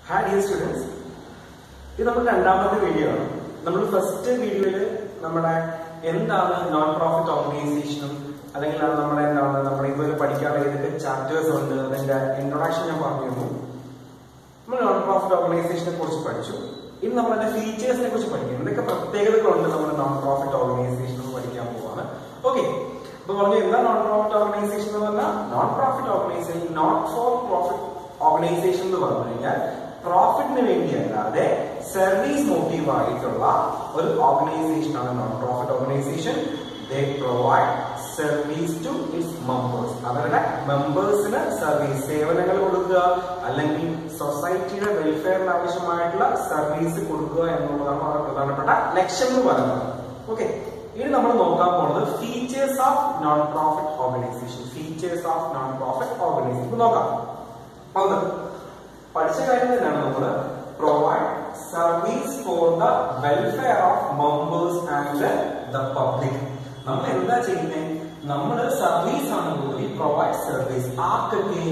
hi dear students ഇത് നമ്മുടെ രണ്ടാമത്തെ വീഡിയോ ആണ് നമ്മൾ ഫസ്റ്റ് വീഡിയോയിൽ നമ്മുടെ എന്താണ് നോൺ പ്രോഫിറ്റ് ഓർഗനൈസേഷനും അല്ലെങ്കിൽ അത് നമ്മുടെ എന്താണ് നമ്മുടെ ഇതുവരെ പഠിക്കാനുള്ള ഏതൊക്കെ ചാപ്റ്റേഴ്സ് ഉണ്ട് അതിന്റെ ഇൻട്രൊഡക്ഷൻ ഞാൻ പറഞ്ഞിരുന്നു നമ്മൾ നോൺ പ്രോഫിറ്റ് ഓർഗനൈസേഷനെ കുറിച്ച് പഠിച്ചു ഇനി നമ്മൾ അതിന്റെ ഫീച്ചേഴ്സിനെ കുറിച്ച് പഠിക്കും എന്തൊക്കെ പ്രത്യേകതകളുണ്ട് നമ്മുടെ നോൺ പ്രോഫിറ്റ് ഓർഗനൈസേഷൻ എന്ന് പഠിക്കാൻ പോവാണ് ഓക്കെ അപ്പൊ പറഞ്ഞു എന്താ നോൺ പ്രോഫിറ്റ് ഓർഗനൈസേഷൻ എന്ന് പറഞ്ഞാൽ non profit organisation not for profit organisation എന്ന് പറഞ്ഞു കഴിഞ്ഞാൽ പ്രോഫിറ്റിന് വേണ്ടി അല്ലാതെ സർവീസ് മോട്ടീവ് ആയിട്ടുള്ള ഒരു ഓർഗനൈസേഷൻ ആണ് non profit organisation they provide service to its members അവരുടെ മെമ്പേഴ്സിന് സർവീസ് സേവനങ്ങൾ കൊടുക്കുക അല്ലെങ്കിൽ സൊസൈറ്റിയുടെ വെൽഫെയറിന് ആവശ്യമായിട്ടുള്ള സർവീസ് കൊടുക്കുക എന്നുള്ളതാണ് വളരെ പ്രധാനപ്പെട്ട ലക്ഷ്യം എന്ന് പറയുന്നത് ഓക്കെ ഇനി നമ്മൾ നോക്കാൻ പോകുന്നത് features of non profit organisation features of non profit organisation നോക്കാം ഒന്ന് പഠിച്ച കാര്യം തന്നെയാണ് നമ്മൾ provide service for the welfare of members and the public നമ്മൾ എന്താ ചെയ്യുന്നത് നമ്മൾ സർവീസ് ആണ് കൂടി പ്രൊവൈഡ് സർവീസ് ആർക്കൊക്കെ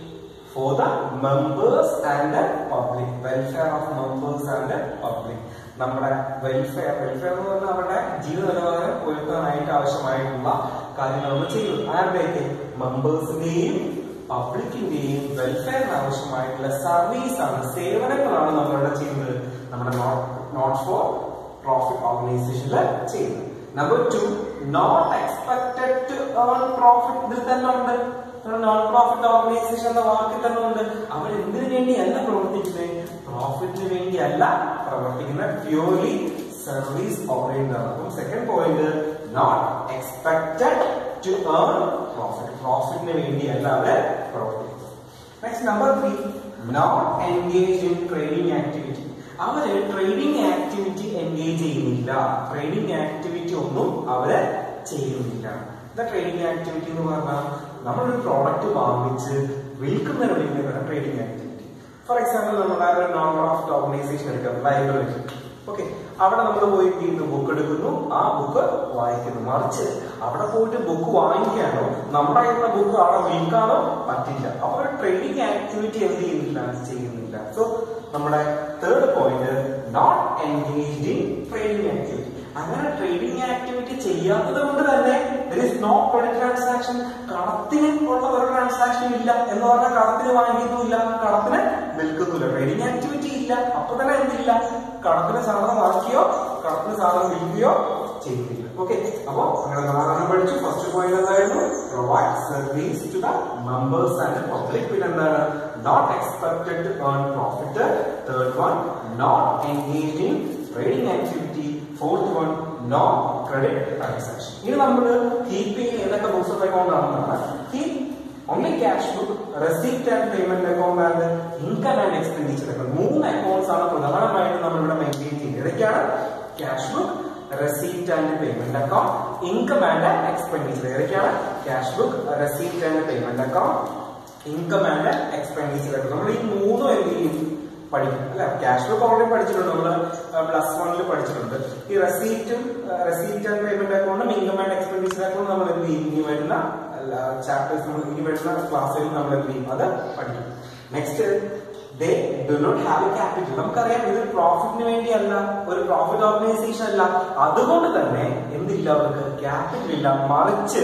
for the members and public welfare of members and public നമ്മുടെ വെൽഫെയർ വെൽഫെയർ എന്ന് പറഞ്ഞാൽ അവരുടെ ജീവിത നിലവാരം ഉയർത്താനായിട്ട് ആവശ്യമായിട്ടുള്ള കാര്യങ്ങൾ നമ്മൾ ചെയ്യുന്നു ആരുടെയൊക്കെ മെമ്പേഴ്സിന്റെയും പബ്ലിക്കിന്റെയും വെൽഫെയറിന് ആവശ്യമായിട്ടുള്ള സർവീസ് ആണ് സേവനങ്ങളാണ് നമ്മളിവിടെ ചെയ്യുന്നത് നമ്മുടെ നോട്ട് ഫോർ പ്രോഫിറ്റ് ഓർഗനൈസേഷനിൽ ചെയ്യുന്നത് number two not expected to earn profit ഇതിൽ തന്നെ ഉണ്ട് നോൺ പ്രോഫിറ്റ് ഓർഗനൈസേഷൻ എന്ന വാക്കിൽ തന്നെ ഉണ്ട് അവർ എന്തിനു വേണ്ടിയല്ല പ്രവർത്തിക്കുന്നത് പ്രോഫിറ്റിന് വേണ്ടിയല്ല പ്രവർത്തിക്കുന്നത് പ്യൂർലി സർവീസ് ഓറിയന്റഡ് ആണ് അപ്പം second point not expected to earn profit പ്രോഫിറ്റിന് വേണ്ടിയല്ല അവർ പ്രവർത്തിക്കുന്നത് next number three not engage in trading activity അവര് ട്രേഡിംഗ് ആക്ടിവിറ്റി എൻഗേജ് ചെയ്യുന്നില്ല ട്രേഡിംഗ് ആക്ടിവിറ്റി ഒന്നും അവര് ചെയ്യുന്നില്ല എന്താ ട്രേഡിംഗ് ആക്ടിവിറ്റി എന്ന് പറഞ്ഞാൽ നമ്മളൊരു പ്രോഡക്റ്റ് വാങ്ങിച്ച് വിൽക്കുന്നതിന് വേണ്ടിയാണ് ട്രേഡിംഗ് ആക്ടിവിറ്റി ഫോർ എക്സാമ്പിൾ നമ്മുടെ ഒരു നോൺ പ്രോഫിറ്റ് ഓർഗനൈസേഷൻ എടുക്കാം ലൈബ്രറി ഓക്കെ അവിടെ നമ്മൾ പോയി വീണ്ടും ബുക്ക് എടുക്കുന്നു ആ ബുക്ക് വായിക്കുന്നു മറിച്ച് അവിടെ പോയിട്ട് ബുക്ക് വാങ്ങിക്കാനോ നമ്മുടെ കയ്യിലുള്ള ബുക്ക് അവിടെ വിൽക്കാനോ പറ്റില്ല അപ്പൊ ഒരു ട്രേഡിംഗ് ആക്ടിവിറ്റി എന്ത് ചെയ്യുന്നില്ല ചെയ്യുന്നില്ല സോ നമ്മുടെ third point not engaged in trading activity അങ്ങനെ ട്രേഡിംഗ് ആക്ടിവിറ്റി ചെയ്യാത്തത് കൊണ്ട് തന്നെ there is no credit transaction കടത്തിന് ഉള്ള ഒരു ട്രാൻസാക്ഷൻ ഇല്ല എന്ന് പറഞ്ഞാൽ കടത്തിന് വാങ്ങിക്കുന്നില്ല കടത്തിന് വിൽക്കുന്നില്ല ട്രേഡിംഗ് ആക്ടിവിറ്റി ഇല്ല അപ്പൊ തന്നെ എന്തില്ല കടത്തിന് സാധനം വാങ്ങിക്കുകയോ കടത്തിന് സാധനം വിൽക്കുകയോ ചെയ്യുന്നില്ല ഓക്കെ അപ്പോ അങ്ങനെ നാലെണ്ണം പഠിച്ചു ഫസ്റ്റ് പോയിന്റ് എന്തായിരുന്നു provide service to the members and public പിന്നെ എന്താണ് not expected to earn profit third one not engage in trading activity fourth one no credit transaction ഇനി നമ്മൾ കീപ്പ് ചെയ്യുന്ന ഏതൊക്കെ ബുക്സ് ഓഫ് അക്കൗണ്ട് ആണെന്നാണ് keep only cash book receipt and payment account and income and expenditure account മൂന്ന് accounts ആണ് പ്രധാനമായിട്ടും നമ്മൾ ഇവിടെ മെയിൻറ്റെയിൻ ചെയ്യുന്നത് ഏതൊക്കെയാണ് cash book receipt and payment account income and expenditure ഏതൊക്കെയാണ് cash book receipt and payment account income and expenditure account നമ്മൾ ഈ മൂന്നും എന്ത് ചെയ്യും പഠിക്കും അല്ല ക്യാഷ് ബുക്ക് ഓൾറെഡി പഠിച്ചിട്ടുണ്ട് നമ്മൾ പ്ലസ് വണ്ണിൽ പഠിച്ചിട്ടുണ്ട് ഈ റെസീപ്റ്റും റെസീപ്റ്റ് ആൻഡ് പേയ്മെന്റ് അക്കൗണ്ടും ഇൻകം ആൻഡ് എക്സ്പെൻഡിച്ചർ അക്കൗണ്ട് നമ്മൾ എന്ത് ചെയ്യും ഇനി വരുന്ന ചാപ്റ്റേഴ്സ് നമ്മൾ ഇനി വരുന്ന ക്ലാസ്സിൽ നമ്മൾ എന്ത് ചെയ്യും അത് പഠിക്കും next they do not have a capital നമുക്കറിയാം ഇത് പ്രോഫിറ്റിന് വേണ്ടിയല്ല ഒരു പ്രോഫിറ്റ് ഓർഗനൈസേഷൻ അല്ല അതുകൊണ്ട് തന്നെ എന്തില്ല അവർക്ക് ക്യാപിറ്റൽ ഇല്ല മറിച്ച്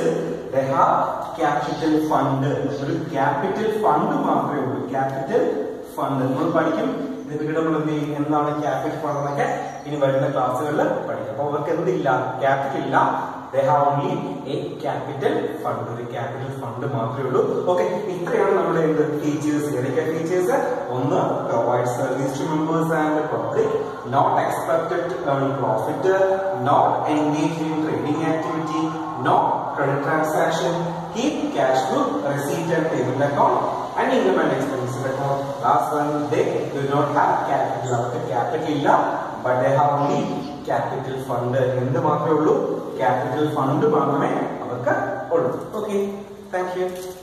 ക്യാപിറ്റൽ ഫണ്ട് ഒരു ക്യാപിറ്റൽ ഫണ്ട് മാത്രമേ ഉള്ളൂ ക്യാപിറ്റൽ ഫണ്ട് നമ്മൾ പഠിക്കും ഇത് പിന്നീട് നമ്മൾ എന്ത് ചെയ്യും എന്താണ് ക്യാപിറ്റൽ ഫണ്ട് എന്നൊക്കെ ഇനി വരുന്ന ക്ലാസ്സുകളിൽ പഠിക്കും അപ്പൊ അവർക്ക് എന്തില്ല ക്യാപിറ്റൽ ഇല്ല they have only a capital fund ഒരു ക്യാപിറ്റൽ ഫണ്ട് മാത്രമേ ഉള്ളൂ ഓക്കെ ഇത്രയാണ് നമ്മുടെ എന്ത് ഫീച്ചേഴ്സ് ഏതൊക്കെ ഫീച്ചേഴ്സ് ഒന്ന് provide service to members and public not expected to earn profit not engage in trading activity not credit transaction keep cash book receipt and payment account and income and expenses account last one they do not have capital അവർക്ക് capital ഇല്ല but they have only capital fund എന്ത് മാത്രമേ ഉള്ളൂ capital fund മാത്രമേ അവർക്ക് ഉള്ളൂ okay thank you